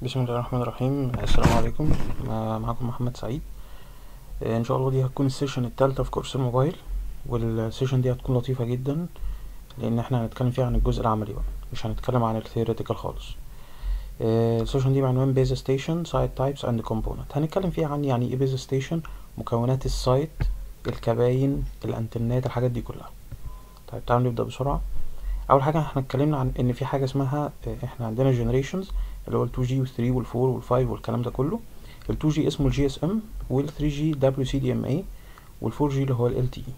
بسم الله الرحمن الرحيم السلام عليكم مع- معكم محمد سعيد آه، ان شاء الله دي هتكون السيشن التالتة في كورس الموبايل والسيشن دي هتكون لطيفة جدا لان احنا هنتكلم فيها عن الجزء العملي بقى مش هنتكلم عن الثيوريتيكال خالص آه، السيشن دي بعنوان بيز ستيشن سايت تايبس اند كومبوننت هنتكلم فيها عن يعني ايه بيز ستيشن مكونات السايت الكباين الانترنت الحاجات دي كلها طيب تعالوا نبدأ بسرعة اول حاجة احنا اتكلمنا عن ان في حاجة اسمها آه، احنا عندنا جنريشنز اللي هو ال 2G وال 3 وال 4 وال 5 والكلام ده كله ال 2G اسمه الجي اس ام وال 3G WCDMA وال 4G اللي هو ال LTE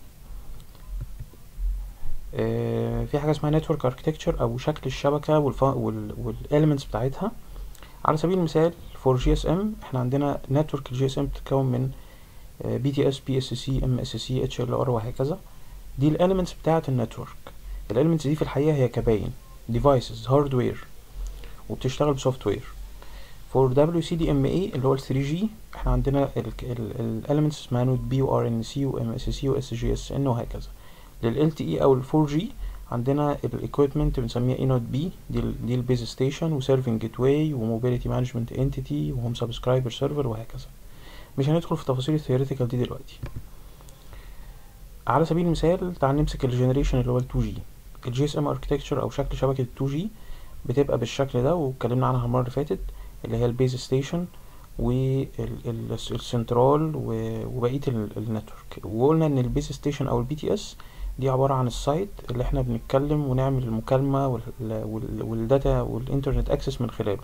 آه، في حاجة اسمها نتورك اركتكتشر او شكل الشبكة والف... وال... والاليمنتس بتاعتها على سبيل المثال for GSM احنا عندنا نتورك الجي اس ام بتتكون من بي تي اس بي اس سي ام اس سي اتش ال ار وهكذا دي الاليمنتس بتاعة النتورك الاليمنتس دي في الحقيقة هي كباين devices hardware وبتشتغل بسوفت وير for WCDMA اللي هو ال 3G احنا عندنا الاليمنتس اسمها نود بي و RNC و MSC و SGSN وهكذا لل LTE او ال 4G عندنا الايكويبمنت بنسميها اي نود بي دي ال دي البيز ستيشن وسيرفنج جيت واي وموبيليتي مانجمنت انتيتي وهم سبسكرايبر سيرفر وهكذا مش هندخل في تفاصيل الثيوريتيكال دي دلوقتي على سبيل المثال تعال نمسك الجنريشن اللي هو ال 2G الجي اس ام اركتكتشر او شكل شبكة ال 2G بتبقى بالشكل ده واتكلمنا عنها المرة اللي فاتت اللي هي البيز ستيشن والسنترال وبقية النتورك وقلنا ان البيز ستيشن او البي تي اس دي عبارة عن السايت اللي احنا بنتكلم ونعمل المكالمة وال- وال- والداتا والانترنت اكسس من خلاله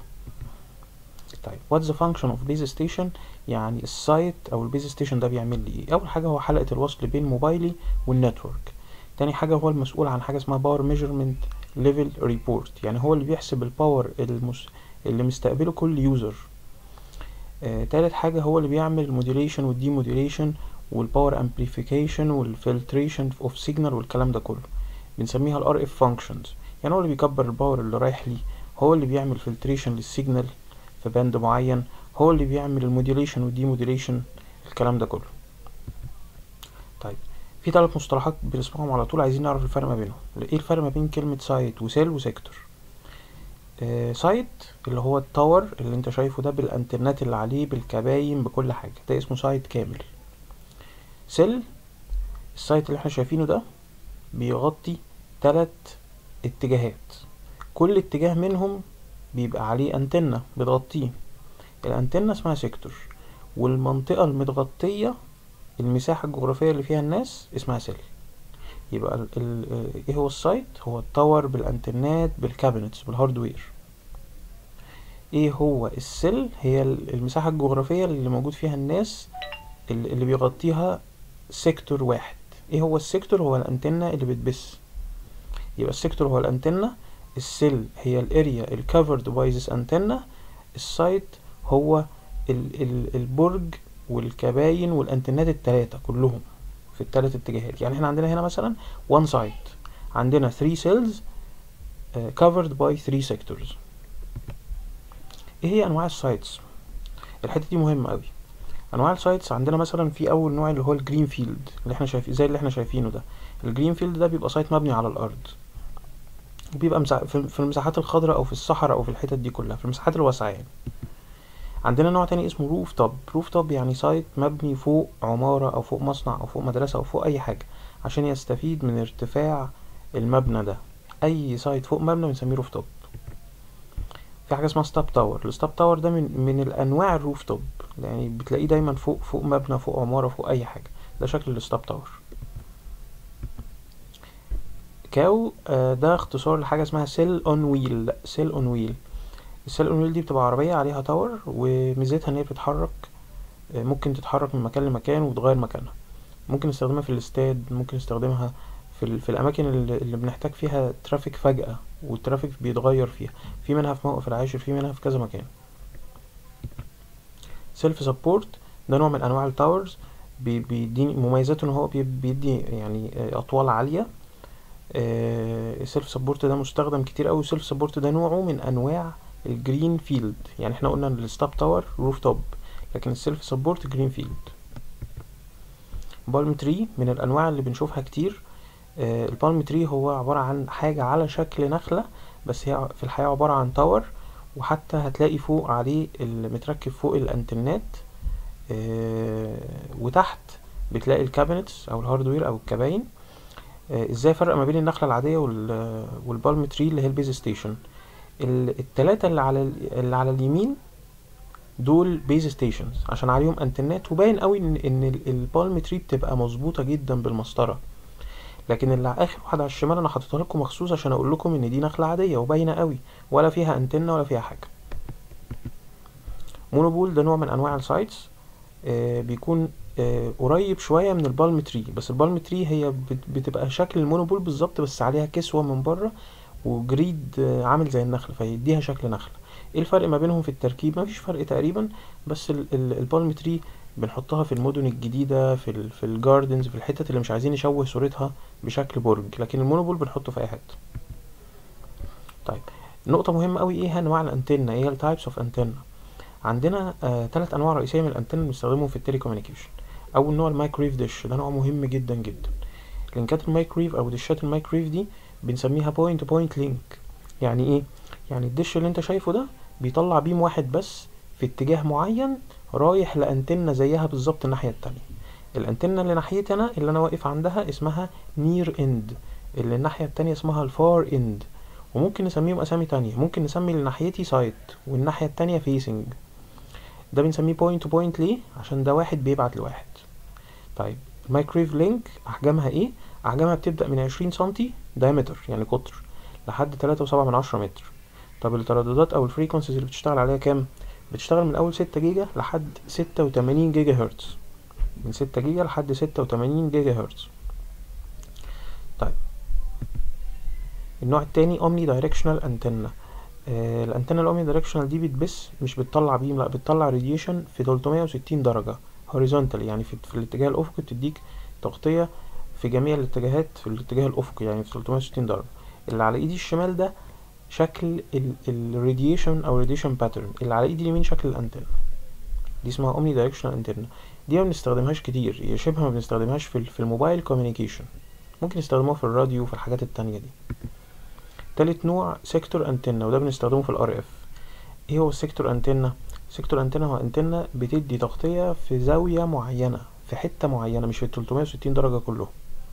طيب what's the function of base station يعني السايت او البيز ستيشن ده بيعمل لي ايه اول حاجة هو حلقة الوصل بين موبايلي والنتورك تاني حاجة هو المسؤول عن حاجة اسمها باور ميجرمنت ليفل ريبورت يعني هو اللي بيحسب الباور المس... اللي مستقبله كل يوزر آه، تالت حاجة هو اللي بيعمل الموديوليشن والديموديوليشن والباور امبليفيكيشن والفلتريشن اوف سيجنال والكلام ده كله بنسميها الار اف فانكشنز يعني هو اللي بيكبر الباور اللي رايح لي هو اللي بيعمل فلتريشن للسيجنال في باند معين هو اللي بيعمل الموديوليشن والديموديوليشن الكلام ده كله طيب في ثلاث مصطلحات بنسمعهم على طول عايزين نعرف الفرق ما بينهم ايه الفرق ما بين كلمة سايت وسيل وسيكتور آه سايت اللي هو التاور اللي انت شايفه ده بالانترنت اللي عليه بالكباين بكل حاجة ده اسمه سايت كامل سيل السايت اللي احنا شايفينه ده بيغطي تلات اتجاهات كل اتجاه منهم بيبقى عليه انتنة بتغطيه الانتنة اسمها سيكتور والمنطقة المتغطية المساحة الجغرافية اللي فيها الناس اسمها سيل يبقى ال ال ايه هو السايت هو التاور بالانترنت بالكابينتس بالهاردوير ايه هو السيل هي ال- المساحة الجغرافية اللي موجود فيها الناس اللي اللي بيغطيها سيكتور واحد ايه هو السيكتور هو الانتنة اللي بتبث يبقى السيكتور هو الانتنة السيل هي الاريا الكفرد باي ذيس انتنة السايت هو ال ال البرج والكباين والانتنات التلاتة كلهم في التلات اتجاهات يعني احنا عندنا هنا مثلا one site عندنا 3 cells uh, covered by 3 sectors ايه هي انواع السايتس الحته دي مهمه قوي انواع السايتس عندنا مثلا في اول نوع اللي هو الجرين فيلد اللي احنا شايفين زي اللي احنا شايفينه ده الجرين فيلد ده بيبقى سايت مبني على الارض بيبقى مسا... في في المساحات الخضراء او في الصحراء او في الحتت دي كلها في المساحات الواسعه يعني عندنا نوع تاني اسمه روف توب روف توب يعني سايت مبني فوق عمارة أو فوق مصنع أو فوق مدرسة أو فوق أي حاجة عشان يستفيد من ارتفاع المبنى ده أي سايت فوق مبنى بنسميه روف توب في حاجة اسمها ستاب تاور الستاب تاور ده من من الأنواع الروف توب يعني بتلاقيه دايما فوق فوق مبنى فوق عمارة فوق أي حاجة ده شكل الستاب تاور كاو آه، ده اختصار لحاجة اسمها سيل اون ويل سيل اون ويل السيل اون ويل دي بتبقى عربية عليها تاور وميزتها ان هي بتتحرك آه، ممكن تتحرك من مكان لمكان وتغير مكانها ممكن نستخدمها في الاستاد ممكن نستخدمها في, ال... في الأماكن اللي, اللي بنحتاج فيها ترافيك فجأة والترافيك بيتغير فيها في منها في موقف العاشر في منها في كذا مكان سيلف سبورت ده نوع من أنواع التاورز بي- بيديني مميزاته ان هو بي- بيدي يعني آه، أطوال عالية السيلف سبورت ده مستخدم كتير قوي السيلف سبورت ده نوعه من انواع الجرين فيلد يعني احنا قلنا الستاب تاور روف توب لكن السيلف سبورت جرين فيلد بالم تري من الانواع اللي بنشوفها كتير آه، البالم تري هو عبارة عن حاجة على شكل نخلة بس هي في الحقيقة عبارة عن تاور وحتى هتلاقي فوق عليه المتركب فوق الانترنت آه، وتحت بتلاقي الكابينتس او الهاردوير او الكباين آه، ازاي افرق ما بين النخله العاديه وال- والبالم تري اللي هي البيز ستيشن ال- التلاتة اللي على ال- اللي على اليمين دول بيز ستيشنز عشان عليهم انترنت وباين قوي ان ان ال- البالم تري بتبقى مظبوطه جدا بالمسطره لكن اللي على اخر واحده على الشمال انا حاططها لكم مخصوص عشان اقول لكم ان دي نخله عاديه وباينه قوي ولا فيها انتنه ولا فيها حاجه مونوبول ده نوع من انواع السايتس آه بيكون آه قريب شويه من البالم تري بس البالم تري هي بت- بتبقى شكل المونوبول بالظبط بس عليها كسوه من بره وجريد آه عامل زي النخله فيديها شكل نخله ايه الفرق ما بينهم في التركيب مفيش فرق تقريبا بس ال- ال- البالم تري بنحطها في المدن الجديده في ال في الجاردنز في الحتت اللي مش عايزين نشوه صورتها بشكل برج لكن المونوبول بنحطه في اي حته طيب نقطة مهمة أوي ايه أنواع الأنتنة ايه التايبس اوف أنتنة عندنا آه تلات أنواع رئيسية من الأنتنة بنستخدمهم في التيلي كوميونيكيشن أول نوع المايكرويف ديش ده نوع مهم جدا جدا لينكات المايكرويف أو ديشات المايكرويف دي بنسميها بوينت تو بوينت لينك يعني ايه يعني الدش اللي انت شايفه ده بيطلع بيم واحد بس في اتجاه معين رايح لأنتنة زيها بالظبط الناحية التانية الأنتنة اللي ناحيتي أنا اللي أنا واقف عندها اسمها نير اند اللي الناحية التانية اسمها الفار اند وممكن نسميهم أسامي تانية ممكن نسمي اللي ناحيتي سايت والناحية التانية فيسنج ده بنسميه بوينت تو بوينت ليه عشان ده واحد بيبعت لواحد طيب المايكرويف لينك أحجامها ايه أحجامها بتبدأ من عشرين سنتي دايمتر يعني قطر لحد تلاتة وسبعة من عشرة متر طب الترددات أو الفريكونسيز اللي بتشتغل عليها كام بتشتغل من أول ستة جيجا لحد ستة وتمانين جيجا هرتز من ستة جيجا لحد ستة وتمانين جيجا هرتز طيب النوع التاني اومني دايركشنال انتنا آه الانتنه الاومني دايركشنال دي بتبث مش بتطلع بيم لا بتطلع راديشن في 360 درجه هوريزونتال يعني في, في الاتجاه الافقي بتديك تغطيه في جميع الاتجاهات في الاتجاه الافقي يعني في 360 درجه اللي على ايدي الشمال ده شكل الراديشن او راديشن باترن اللي على ايدي اليمين شكل الانتنه دي اسمها اومني دايركشنال انتنه دي ما بنستخدمهاش كتير هي شبه ما بنستخدمهاش في, ال- في الموبايل كوميونيكيشن ممكن نستخدموها في الراديو وفي الحاجات التانية دي تالت نوع سيكتور انتنة وده بنستخدمه في الار اف ايه هو السيكتور انتنة سيكتور انتنة هو انتنة بتدي تغطية في زاوية معينة في حتة معينة مش في 360 درجة كلهم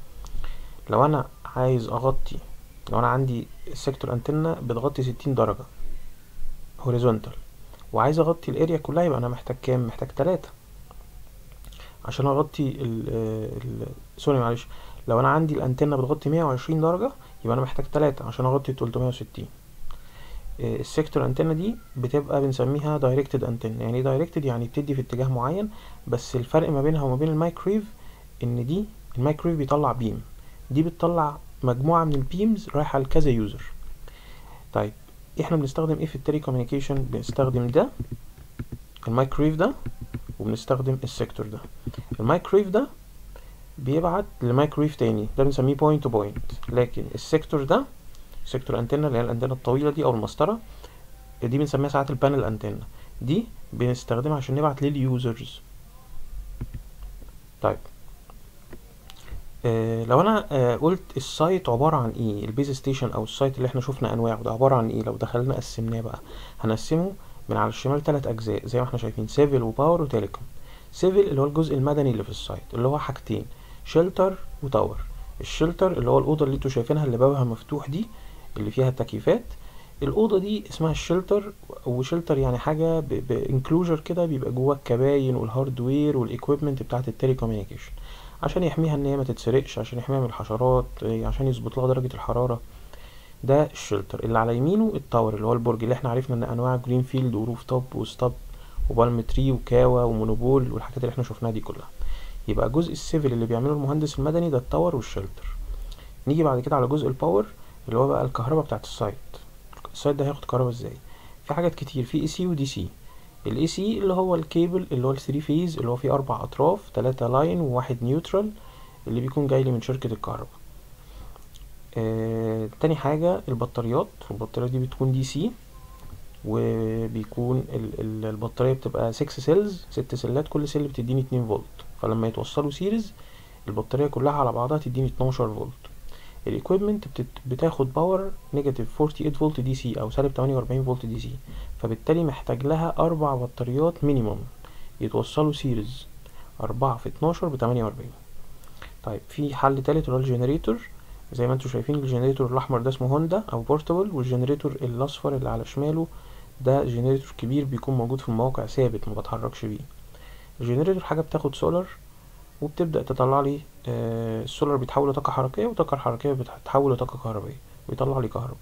لو انا عايز اغطي لو انا عندي السيكتور انتنة بتغطي 60 درجة هوريزونتال وعايز اغطي الاريا كلها يبقى انا محتاج كام محتاج تلاتة عشان اغطي ال ال سوري معلش لو انا عندي الانتنة بتغطي 120 درجة يبقى انا محتاج تلاتة عشان اغطي 360 آه، السيكتور انتنة دي بتبقى بنسميها دايركتد انتنة يعني دايركتد يعني بتدي في اتجاه معين بس الفرق ما بينها وما بين المايكرويف ان دي المايكرويف بيطلع بيم دي بتطلع مجموعة من البيمز رايحة لكذا يوزر طيب احنا بنستخدم ايه في التيلي كوميونيكيشن بنستخدم ده المايكرويف ده وبنستخدم السيكتور ده المايكرويف ده بيبعت لمايكرويف تاني ده بنسميه بوينت تو بوينت لكن السيكتور ده سيكتور انتنة اللي هي الانتنة الطويلة دي او المسطرة دي بنسميها ساعات البانل انتنة دي بنستخدمها عشان نبعت لليوزرز طيب آه لو انا آه قلت السايت عبارة عن ايه البيز ستيشن او السايت اللي احنا شفنا انواعه ده عبارة عن ايه لو دخلنا قسمناه بقى هنقسمه من على الشمال ثلاث اجزاء زي ما احنا شايفين سيفل وباور وتيليكوم سيفل اللي هو الجزء المدني اللي في السايت اللي هو حاجتين شيلتر وتاور الشيلتر اللي هو الاوضه اللي انتوا شايفينها اللي بابها مفتوح دي اللي فيها التكييفات الاوضه دي اسمها الشيلتر وشيلتر يعني حاجه بانكلوجر كده بيبقى جواه الكباين والهاردوير والايكويبمنت بتاعه التيلي كوميونيكيشن عشان يحميها ان هي ما تتسرقش عشان يحميها من الحشرات إيه، عشان يظبط لها درجه الحراره ده الشيلتر اللي على يمينه التاور اللي هو البرج اللي احنا عرفنا ان انواع جرين فيلد وروف توب وستاب وبالم تري وكاوا ومونوبول والحاجات اللي احنا شفناها دي كلها يبقى جزء السيفل اللي بيعمله المهندس المدني ده التاور والشيلتر نيجي بعد كده على جزء الباور اللي هو بقى الكهرباء بتاعت السايت السايت ده هياخد كهرباء ازاي في حاجات كتير في اي سي ودي سي الاي سي اللي هو الكيبل اللي هو الثري فيز اللي هو فيه اربع اطراف ثلاثة لاين وواحد نيوترال اللي بيكون جاي لي من شركة الكهرباء آه، تاني حاجة البطاريات البطاريات دي بتكون دي سي وبيكون ال ال البطارية بتبقى 6 سيلز ست سلات كل سيل بتديني 2 فولت فلما يتوصلوا سيريز البطارية كلها على بعضها تديني 12 فولت الايكويبمنت بتاخد باور نيجاتيف 48 فولت دي سي او سالب 48 فولت دي سي فبالتالي محتاج لها اربع بطاريات مينيموم يتوصلوا سيريز أربعة في اتناشر بتمانية وأربعين طيب في حل تالت اللي هو الجنريتور زي ما انتوا شايفين الجنريتور الأحمر ده اسمه هوندا أو بورتابل والجنريتور الأصفر اللي على شماله ده جنريتور كبير بيكون موجود في المواقع ثابت ما بتحركش بيه الجنريتور حاجة بتاخد سولار وبتبدأ تطلع لي آه السولار بيتحول لطاقة حركية والطاقة الحركية بتتحول لطاقة كهربائية ويطلع لي كهرباء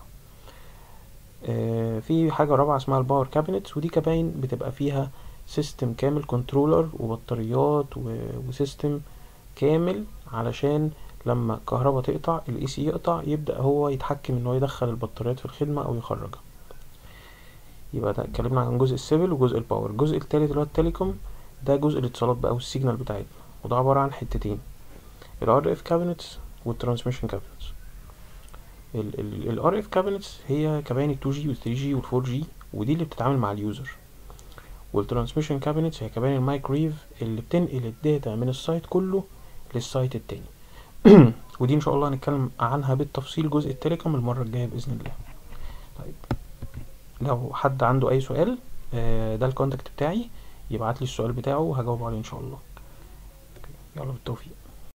آه في حاجة رابعة اسمها الباور كابينتس ودي كباين بتبقى فيها سيستم كامل كنترولر وبطاريات وسيستم كامل علشان لما الكهرباء تقطع الاي سي يقطع يبدأ هو يتحكم ان هو يدخل البطاريات في الخدمة او يخرجها يبقى ده اتكلمنا عن جزء السيفل وجزء الباور الجزء التالت اللي هو التليكوم ده جزء الاتصالات بقى والسيجنال بتاعتنا وده عبارة عن حتتين ال RF cabinets والترانسميشن cabinets ال RF cabinets هي كباين ال 2G وال 3G وال 4G ودي اللي بتتعامل مع اليوزر والترانسميشن كابينتس هي كباين المايكرويف اللي بتنقل الداتا من السايت كله للسايت التاني ودي ان شاء الله هنتكلم عنها بالتفصيل جزء التليكوم المرة الجاية بإذن الله طيب لو حد عنده أي سؤال ده الكونتاكت بتاعي يبعت لي السؤال بتاعه وهجاوب عليه ان شاء الله يلا بالتوفيق